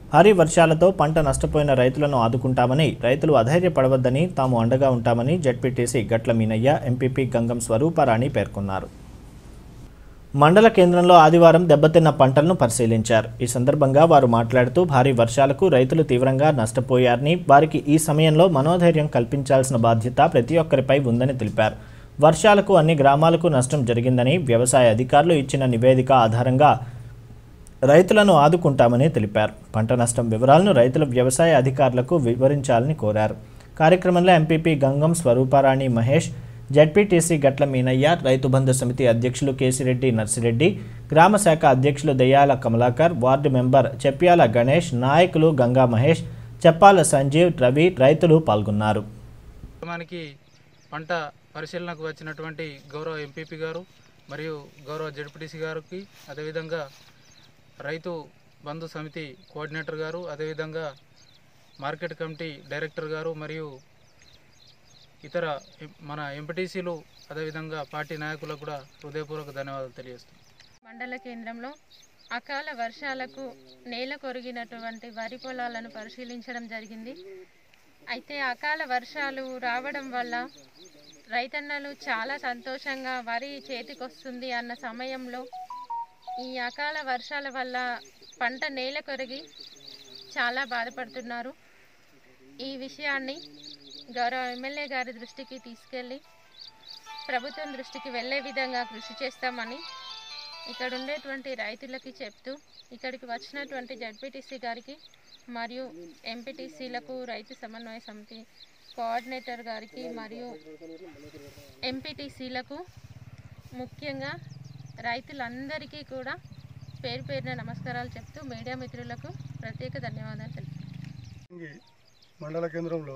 భారీ వర్షాలతో పంట నష్టపోయిన రైతులను ఆదుకుంటామని రైతులు అధైర్యపడవద్దని తాము అండగా ఉంటామని జడ్పీటీసీ గట్ల మీనయ్య ఎంపీపీ గంగం స్వరూపారాణి పేర్కొన్నారు మండల కేంద్రంలో ఆదివారం దెబ్బతిన్న పంటలను పరిశీలించారు ఈ సందర్భంగా వారు మాట్లాడుతూ భారీ వర్షాలకు రైతులు తీవ్రంగా నష్టపోయారని వారికి ఈ సమయంలో మనోధైర్యం కల్పించాల్సిన బాధ్యత ప్రతి ఒక్కరిపై ఉందని తెలిపారు వర్షాలకు అన్ని గ్రామాలకు నష్టం జరిగిందని వ్యవసాయ అధికారులు ఇచ్చిన నివేదిక ఆధారంగా రైతులను ఆదుకుంటామని తెలిపారు పంట నష్టం వివరాలను రైతుల వ్యవసాయ అధికారులకు వివరించాలని కోరారు కార్యక్రమంలో ఎంపీపీ గంగం స్వరూపారాణి మహేష్ జడ్పీటీసీ గట్ల మీనయ్య రైతు బంధు సమితి అధ్యక్షులు కేసిరెడ్డి నర్సిరెడ్డి గ్రామ శాఖ అధ్యక్షులు దయ్యాల కమలాకర్ వార్డు మెంబర్ చెప్ప్యాల గణేష్ నాయకులు గంగా మహేష్ చెప్పాల సంజీవ్ రవి రైతులు పాల్గొన్నారు మనకి పంట పరిశీలనకు వచ్చినటువంటి గౌరవ ఎంపీపీ గారు మరియు గౌరవ జడ్పీటీసీ గారికి అదేవిధంగా రైతు బంధు సమితి కోఆర్డినేటర్ గారు అదేవిధంగా మార్కెట్ కమిటీ డైరెక్టర్ గారు మరియు ఇతర ఎం- మన ఎంపీటీసీలు అదేవిధంగా పార్టీ నాయకులకు కూడా హృదయపూర్వక ధన్యవాదాలు తెలియజేస్తున్నాను మండల కేంద్రంలో అకాల వర్షాలకు నేల కొరిగినటువంటి వరి పొలాలను పరిశీలించడం జరిగింది అయితే అకాల వర్షాలు రావడం వల్ల రైతన్నలు చాలా సంతోషంగా వరి చేతికొస్తుంది అన్న సమయంలో ఈ అకాల వర్షాల వల్ల పంట నేల కొరిగి చాలా బాధపడుతున్నారు ఈ విషయాన్ని గౌరవ ఎమ్మెల్యే గారి దృష్టికి తీసుకెళ్ళి ప్రభుత్వం దృష్టికి వెళ్ళే విధంగా కృషి చేస్తామని ఇక్కడ ఉండేటువంటి రైతులకి చెప్తూ ఇక్కడికి వచ్చినటువంటి జడ్పీటీసీ గారికి మరియు ఎంపీటీసీలకు రైతు సమన్వయ సమితి కోఆర్డినేటర్ గారికి మరియు ఎంపీటీసీలకు ముఖ్యంగా రైతులందరికీ కూడా పేరు పేరున నమస్కారాలు చెప్తూ మీడియా మిత్రులకు ప్రత్యేక ధన్యవాదాలు తెలుపుతున్నాను ఈ మండల కేంద్రంలో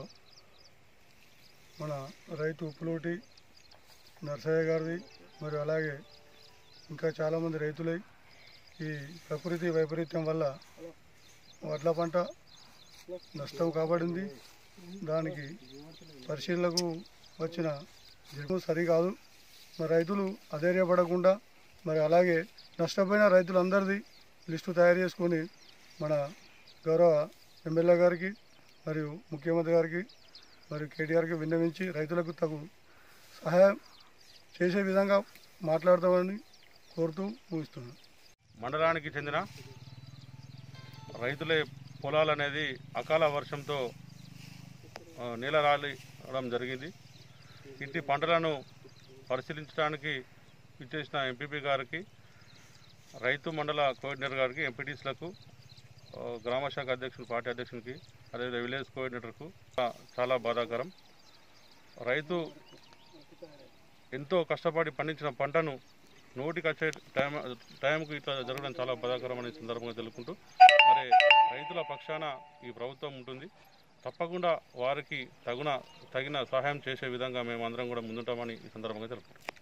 మన రైతు ఉప్పులోటి నర్సయ్య గారిది మరియు అలాగే ఇంకా చాలామంది రైతులై ఈ ప్రకృతి వైపరీత్యం వల్ల వడ్ల పంట నష్టం కాబడింది దానికి పరిశీలనకు వచ్చిన జగన్ సరికాదు మరి రైతులు అధైర్యపడకుండా మరి అలాగే నష్టపోయిన రైతులందరిది లిస్టు తయారు చేసుకొని మన గౌరవ ఎమ్మెల్యే గారికి మరియు ముఖ్యమంత్రి గారికి మరియు కేటీఆర్కి విన్నవించి రైతులకు తగు సహాయం చేసే విధంగా మాట్లాడతామని కోరుతూ ముగిస్తున్నాను మండలానికి చెందిన రైతుల పొలాలు అనేది అకాల వర్షంతో ఆ, నేల రాలిడం జరిగింది ఇంటి పంటలను పరిశీలించడానికి ఇచ్చేసిన ఎంపీపీ గారికి రైతు మండల కోఆర్డినేటర్ గారికి ఎంపీటీసీలకు గ్రామ శాఖ అధ్యక్షులు పార్టీ అధ్యక్షునికి అదేవిధంగా విలేజ్ కోఆర్డినేటర్కు ఆ, చాలా బాధాకరం రైతు ఎంతో కష్టపడి పండించిన పంటను నోటికి వచ్చే టైం టైంకు ఇట్లా జరగడం చాలా బాధాకరం అనే సందర్భంగా తెలుపుకుంటూ మరి రైతుల పక్షాన ఈ ప్రభుత్వం ఉంటుంది తప్పకుండా వారికి తగున తగిన సహాయం చేసే విధంగా మేము అందరం కూడా ముందుంటామని ఈ సందర్భంగా తెలుపుకుంటాం